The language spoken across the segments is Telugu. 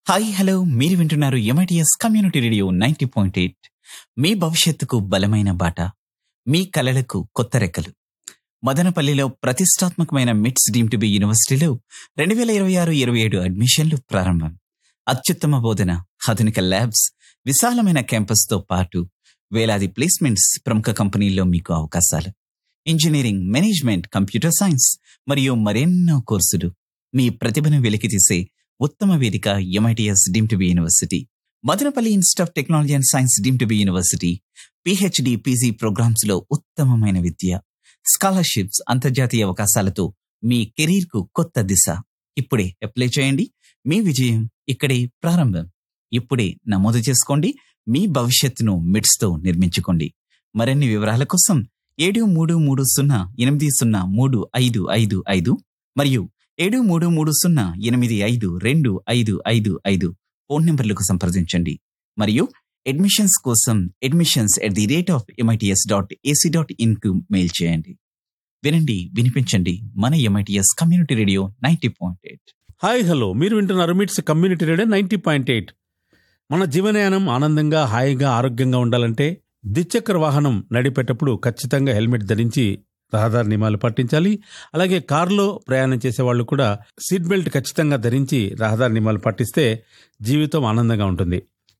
హాయ్ హలో మీరు వింటున్నారు MITS community radio ninety point eight మీ భవిష్యత్తుకు బలమైన బాట మీ కలలకు కొత్త రెక్కలు మదనపల్లిలో ప్రతిష్టాత్మకమైన మిట్స్ డీమ్ టు బి యూనివర్సిటీలో రెండు వేల ఇరవై ఆరు ఇరవై ఏడు అడ్మిషన్లు ప్రారంభం అత్యుత్తమ బోధన ఆధునిక ల్యాబ్స్ విశాలమైన క్యాంపస్తో పాటు వేలాది ప్లేస్మెంట్స్ ప్రముఖ కంపెనీల్లో మీకు అవకాశాలు ఇంజనీరింగ్ మేనేజ్మెంట్ కంప్యూటర్ సైన్స్ మరియు మరెన్నో కోర్సులు మీ ప్రతిభను వెలికితీసే ఉత్తమ వేదిక MITS deemed to be university Madanapalle institute of technology and science deemed to be university PhD PG programmes లో ఉత్తమమైన విద్య స్కాలర్షిప్స్ అంతర్జాతీయ అవకాశాలతో మీ కెరీర్ కు కొత్త దిశ ఇప్పుడే అప్లై చేయండి మీ విజయం ఇక్కడే ప్రారంభం ఇప్పుడే నమోదు చేసుకోండి మీ భవిష్యత్తును మిడ్స్ తో నిర్మించుకోండి మరిన్ని వివరాల కోసం ఏడు మూడు మూడు సున్నా ఎనిమిది సున్నా మూడు ఐదు ఐదు ఐదు మరియు ఏడు మూడు మూడు సున్నా ఎనిమిది ఐదు రెండు ఐదు ఐదు ఐదు ఫోన్ నంబర్లకు సంప్రదించండి మరియు అడ్మిషన్స్ కోసం admissions at the rate of MITS dot AC dot in కు మెయిల్ చేయండి వినండి వినిపించండి మన MITS community radio ninety point eight hi hello మీరు వింటున్నారు MITS community radio ninety point eight మన జీవనయానం ఆనందంగా హాయిగా ఆరోగ్యంగా ఉండాలంటే ద్విచక్ర వాహనం నడిపేటప్పుడు ఖచ్చితంగా హెల్మెట్ ధరించి రహదారి నియమాలు పాటించాలి అలాగే కారులో ప్రయాణం చేసే వాళ్ళు కూడా సీట్ బెల్ట్ ఖచ్చితంగా ధరించి రహదారి నియమాలు పాటిస్తే జీవితం ఆనందంగా ఉంటుంది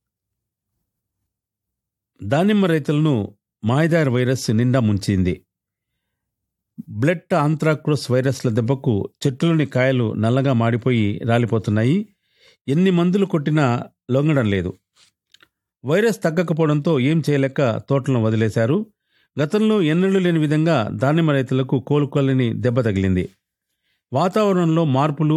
దానిమ్మ రైతులను మాయదార్ వైరస్ నిండా ముంచింది బ్లడ్ ఆంథ్రాక్రోస్ వైరస్ల దెబ్బకు చెట్టులోని కాయలు నల్లగా మాడిపోయి రాలిపోతున్నాయి ఎన్ని మందులు కొట్టినా లొంగడం లేదు వైరస్ తగ్గకపోవడంతో ఏం చేయలేక తోటలను వదిలేశారు గతంలో ఎన్నడూ లేని విధంగా దానిమ్మ రైతులకు కోలుకోలేని దెబ్బ తగిలింది వాతావరణంలో మార్పులు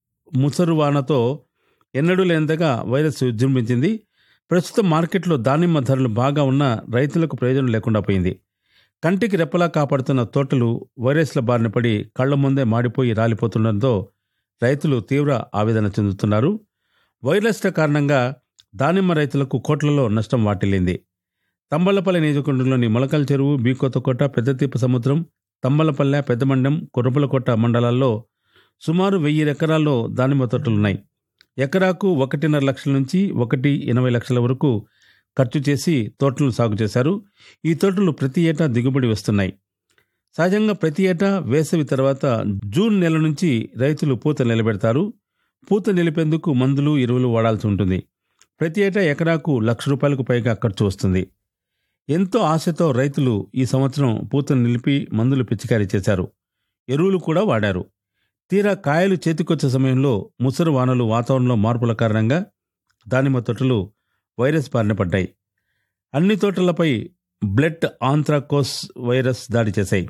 ముసరు వానతో ఎన్నడూ లేనిదిగా వైరస్ విజృంభించింది ప్రస్తుతం మార్కెట్లో దానిమ్మ ధరలు బాగా ఉన్న రైతులకు ప్రయోజనం లేకుండా పోయింది కంటికి రెప్పలా కాపాడుతున్న తోటలు వైరస్ల బారిన పడి కళ్ల ముందే మాడిపోయి రాలిపోతుండటంతో రైతులు తీవ్ర ఆవేదన చెందుతున్నారు వైరస్ల కారణంగా దానిమ్మ రైతులకు కోట్లలో నష్టం వాటిల్లింది తంబలపల్లి నియోజకవర్గంలోని మొలకల చెరువు బీకోతకోట పెద్దతీప సముద్రం తంబలపల్లె పెద్దమండం కుర్రపులకోట మండలాల్లో సుమారు వెయ్యి ఎకరాల్లో దానిమ్మ తోటలున్నాయి ఎకరాకు ఒకటిన్నర లక్షల నుంచి ఒకటి ఎనభై లక్షల వరకు ఖర్చు చేసి తోటలను సాగు చేశారు ఈ తోటలు ప్రతి ఏటా దిగుబడి వస్తున్నాయి సహజంగా ప్రతి ఏటా వేసవి తర్వాత జూన్ నెల నుంచి రైతులు పూత నిలబెడతారు పూత నిలిపేందుకు మందులు ఎరువులు వాడాల్సి ఉంటుంది ప్రతి ఏటా ఎకరాకు లక్ష రూపాయలకు పైగా ఖర్చు వస్తుంది ఎంతో ఆశతో రైతులు ఈ సంవత్సరం పూతను నిలిపి మందులు పిచికారీ చేశారు ఎరువులు కూడా వాడారు తీరా కాయలు చేతికొచ్చే సమయంలో ముసరు వానలు వాతావరణంలో మార్పుల కారణంగా దానిమ్మ తోటలు వైరస్ బారిన పడ్డాయి అన్ని తోటలపై బ్లడ్ ఆంథ్రాకోస్ వైరస్ దాడి చేశాయి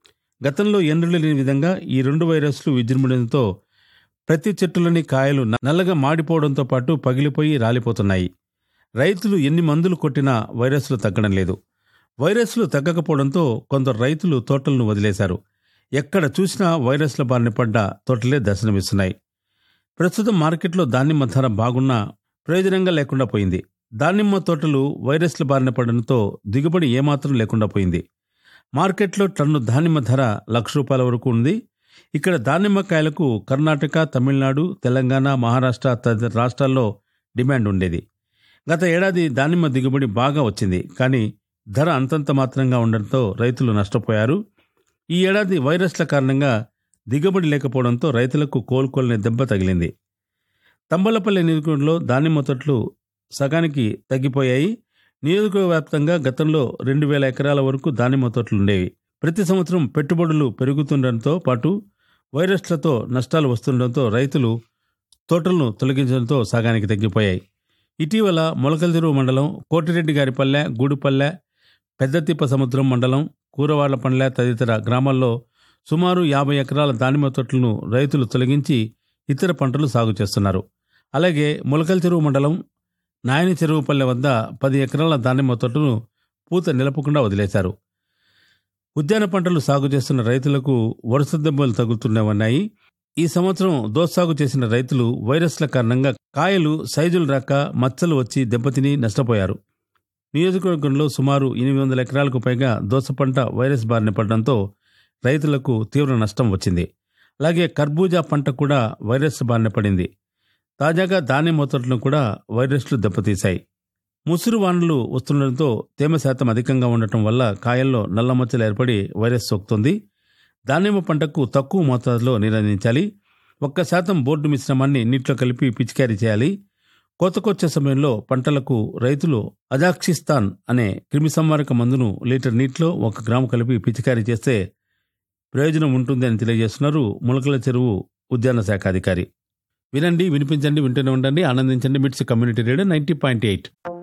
గతంలో ఎన్నడూ లేని విధంగా ఈ రెండు వైరస్లు విజృంభణంతో ప్రతి చెట్టులోని కాయలు నల్లగా మాడిపోవడంతో పాటు పగిలిపోయి రాలిపోతున్నాయి రైతులు ఎన్ని మందులు కొట్టినా వైరస్లు తగ్గడం లేదు వైరస్లు తగ్గకపోవడంతో కొందరు రైతులు తోటలను వదిలేశారు ఎక్కడ చూసినా వైరస్ల బారిన పడ్డ తోటలే దర్శనమిస్తున్నాయి ప్రస్తుతం మార్కెట్లో దానిమ్మ ధర బాగున్నా ప్రయోజనంగా లేకుండా పోయింది దానిమ్మ తోటలు వైరస్ల బారిన పడడంతో దిగుబడి ఏమాత్రం లేకుండా పోయింది మార్కెట్లో టన్ను దానిమ్మ ధర లక్ష రూపాయల వరకు ఉంది ఇక్కడ దానిమ్మకాయలకు కర్ణాటక తమిళనాడు తెలంగాణ మహారాష్ట్ర తదితర రాష్ట్రాల్లో డిమాండ్ ఉండేది గత ఏడాది దానిమ్మ దిగుబడి బాగా వచ్చింది కానీ ధర అంతంత మాత్రంగా ఉండడంతో రైతులు నష్టపోయారు ఈ ఏడాది వైరస్ల కారణంగా దిగుబడి లేకపోవడంతో రైతులకు కోలుకోలేని దెబ్బ తగిలింది తంబలపల్లి నియోజకవర్గంలో దానిమ్మ తొట్లు సగానికి తగ్గిపోయాయి నియోజకవర్గ వ్యాప్తంగా గతంలో రెండు వేల ఎకరాల వరకు దానిమ్మ తోటలుండేవి ప్రతి సంవత్సరం పెట్టుబడులు పెరుగుతుండటంతో పాటు వైరస్లతో నష్టాలు వస్తుండటంతో రైతులు తోటలను తొలగించడంతో సగానికి తగ్గిపోయాయి ఇటీవల మొలకల్దిరువు మండలం కోటిరెడ్డి గారిపల్లె గూడుపల్లె పెద్దతిప్ప సముద్రం మండలం కూరవాళ్లపల్లె తదితర గ్రామాల్లో సుమారు యాభై ఎకరాల దానిమ్మ తోటలను రైతులు తొలగించి ఇతర పంటలు సాగు చేస్తున్నారు అలాగే మొలకల చెరువు మండలం నాయని చెరువుపల్లె వద్ద పది ఎకరాల దానిమ్మ తోటను పూత నిలపకుండా వదిలేశారు ఉద్యాన పంటలు సాగు చేస్తున్న రైతులకు వరుస దెబ్బలు తగులుతున్నాయన్నాయి ఈ సంవత్సరం దోసాగు చేసిన రైతులు వైరస్ల కారణంగా కాయలు సైజులు రాక మచ్చలు వచ్చి దెబ్బతిని నష్టపోయారు నియోజకవర్గంలో సుమారు ఎనిమిది వందల ఎకరాలకు పైగా దోస పంట వైరస్ బారిన పడడంతో రైతులకు తీవ్ర నష్టం వచ్చింది అలాగే కర్బూజా పంట కూడా వైరస్ బారిన పడింది తాజాగా దానిమ్మ తోటలను కూడా వైరస్లు దెబ్బతీశాయి ముసురు వానలు వస్తుండటంతో తేమ శాతం అధికంగా ఉండటం వల్ల కాయల్లో నల్ల మచ్చలు ఏర్పడి వైరస్ సోకుతుంది దానిమ్మ పంటకు తక్కువ మోతాదులో నీరందించాలి ఒక్క శాతం బోర్డు మిశ్రమాన్ని నీటిలో కలిపి పిచికారీ చేయాలి కోతకొచ్చే సమయంలో పంటలకు రైతులు అజాక్సిస్తాన్ అనే క్రిమిసంహారక మందును లీటర్ నీటిలో ఒక గ్రాము కలిపి పిచికారీ చేస్తే ప్రయోజనం ఉంటుంది అని తెలియజేస్తున్నారు ములకల చెరువు ఉద్యాన శాఖ అధికారి వినండి వినిపించండి వింటూనే ఉండండి ఆనందించండి MITS community radio ninety point eight